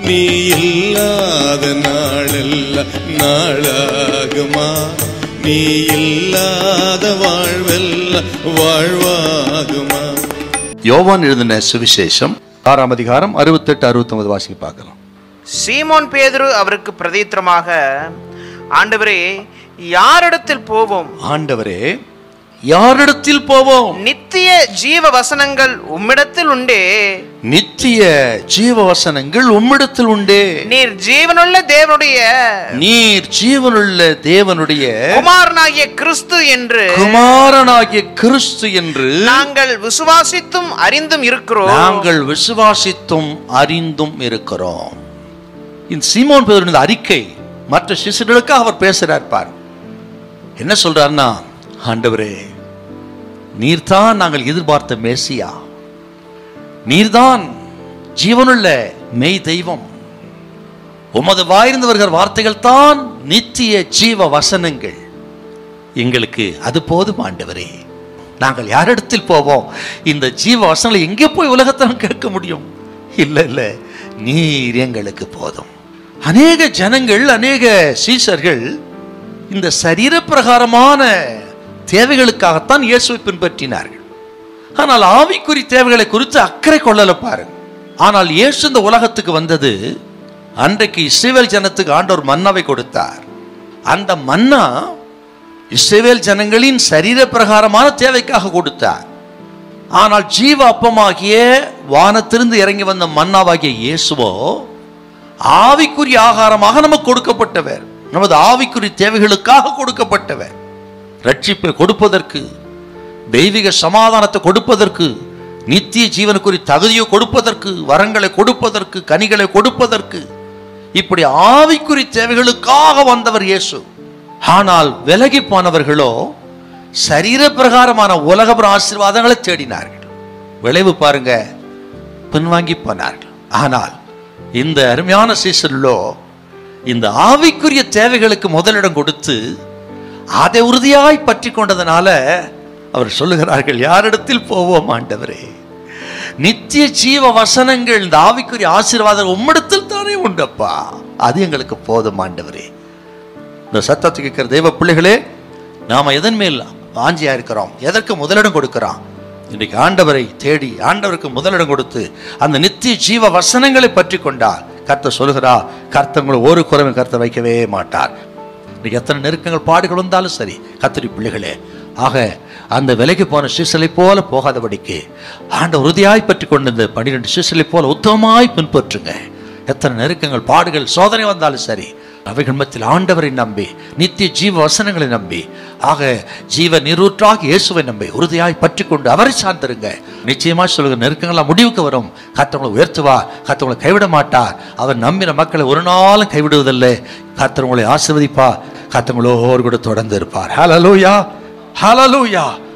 நீ இல்லாத நாளெல்லாம் நாளாகுமா நீ இல்லாத வாழ்வெல்லாம் வாழ்வாகுமா யோவான் எழுதின சுவிசேஷம் ஆறாம் அதிகாரம் அறுபத்தெட்டு அறுபத்தொன்பது வாசிக்க பார்க்கலாம் சீமோன் பேதுரு அவருக்கு பிரதித்திரமாக ஆண்டவரே யாரிடத்தில் போவோம் ஆண்டவரே யாரிடத்தில் போவோம் நித்திய ஜீவ வசனங்கள் உம்மிடத்தில் உண்டே நித்திய ஜீவ வசனங்கள் உம்மிடத்தில் உண்டே நீர் ஜீவனுள்ள தேவனுடைய நீர் ஜீவனுள்ள தேவனுடைய குமாரனாகிய கிறிஸ்து என்று குமாரனாகிய கிறிஸ்து என்று நாங்கள் விசுவாசித்தும் அறிந்தும் இருக்கிறோம் நாங்கள் விசுவாசித்தும் அறிந்தும் இருக்கிறோம் இந்த சீமோன் பேதுருவின் இந்த அறிக்கை மற்ற சிசுகளுக்காக அவர் பேசுறார் பார் என்ன சொல்றாருன்னா ஆண்டவரே நீர்தான் நாங்கள் எதிர்பார்த்த மேசியா நீர்தான் ஜீவனுள்ள மெய் தெய்வம் உமது வாயிருந்து வருகிற வார்த்தைகள் தான் நித்திய ஜீவ வசனங்கள் எங்களுக்கு அது போதும் ஆண்டவரே நாங்கள் யாரிடத்தில் போவோம் இந்த ஜீவ வசனங்களை எங்கே போய் உலகத்தை நாம் கேட்க முடியும் இல்லை இல்லை நீர் எங்களுக்கு போதும் அநேக ஜனங்கள் அநேக சீசர்கள் இந்த சரீர பிரகாரமான தேவைகளுக்காகத்தான் இயேசுவை பின்பற்றினார்கள் ஆனால் ஆவிக்குறி தேவைகளை குறித்து அக்கறை கொள்ளல பாருங்க ஆனால் இயேசு இந்த உலகத்துக்கு வந்தது அன்றைக்கு இஸ்ரேல் ஜனத்துக்கு ஆண்டவர் மன்னாவை கொடுத்தார் அந்த மன்னா இஸ்ரேல் ஜனங்களின் சரீர பிரகாரமான தேவைக்காக கொடுத்தார் ஆனால் ஜீவ அப்பமாகிய வானத்திலிருந்து இறங்கி வந்த மன்னாவாகிய இயேசுவோ ஆவிக்குரிய ஆகாரமாக நமக்கு கொடுக்கப்பட்டவர் நமது ஆவிக்குரிய தேவைகளுக்காக கொடுக்கப்பட்டவர் ரட்சிப்பை கொடுப்பதற்கு தெய்வீக சமாதானத்தை கொடுப்பதற்கு நித்திய ஜீவனுக்குரிய தகுதியை கொடுப்பதற்கு வரங்களை கொடுப்பதற்கு கனிகளை கொடுப்பதற்கு இப்படி ஆவிக்குறி தேவைகளுக்காக வந்தவர் இயேசு ஆனால் விலகி போனவர்களோ சரீர பிரகாரமான உலகபுர ஆசீர்வாதங்களை தேடினார்கள் விளைவு பாருங்க பின்வாங்கி போனார்கள் ஆனால் இந்த அருமையான சீசனிலோ இந்த ஆவிக்குரிய தேவைகளுக்கு முதலிடம் கொடுத்து அதை உறுதியாய் பற்றி கொண்டதனால அவர் சொல்லுகிறார்கள் யாரிடத்தில் போவோம் ஆண்டவரே நித்திய ஜீவ வசனங்கள் இந்த ஆவிக்குரிய ஆசீர்வாதம் உம்மிடத்தில் தானே உண்டப்பா அது எங்களுக்கு போதும் ஆண்டவரே இந்த சத்தத்தை கேட்கிற தெய்வ பிள்ளைகளே நாம எதன் மேல் வாஞ்சியா இருக்கிறோம் எதற்கு முதலிடம் கொடுக்கிறோம் இன்றைக்கு ஆண்டவரை தேடி ஆண்டவருக்கு முதலிடம் கொடுத்து அந்த நித்திய ஜீவ வசனங்களை பற்றி கொண்டார் கர்த்தர் சொல்கிறா கர்த்தங்களை ஒரு குறைவை கர்த்தர் வைக்கவே மாட்டார் இன்னைக்கு எத்தனை நெருக்கங்கள் பாடுகள் வந்தாலும் சரி கத்திரி பிள்ளைகளே ஆக அந்த விலைக்கு போன சிசலை போல போகாதபடிக்கு ஆண்ட உறுதியாய் பற்றி கொண்டு இந்த பன்னிரெண்டு சிசலை போல உத்தமமாய் பின்பற்றுங்க எத்தனை நெருக்கங்கள் பாடுகள் சோதனை வந்தாலும் சரி அவைகள் மத்தியில் ஆண்டவரை நம்பி நித்திய ஜீவ வசனங்களை நம்பி ஆக ஜீவ நீரூற்றாக இயேசுவை நம்பி உறுதியாய் பற்றி கொண்டு அவரை சார்ந்திருங்க நிச்சயமா சொல்லுங்க நெருக்கங்கள்லாம் முடிவுக்கு வரும் கத்தவங்களை உயர்த்துவார் கத்தவங்களை கைவிட மாட்டார் அவர் நம்பின மக்களை ஒரு நாளும் கைவிடுவதில்லை கத்தர் உங்களை ஆசிர்வதிப்பார் கத்தவங்களோடு கூட தொடர்ந்து இருப்பார் ஹலலூயா ஹலலூயா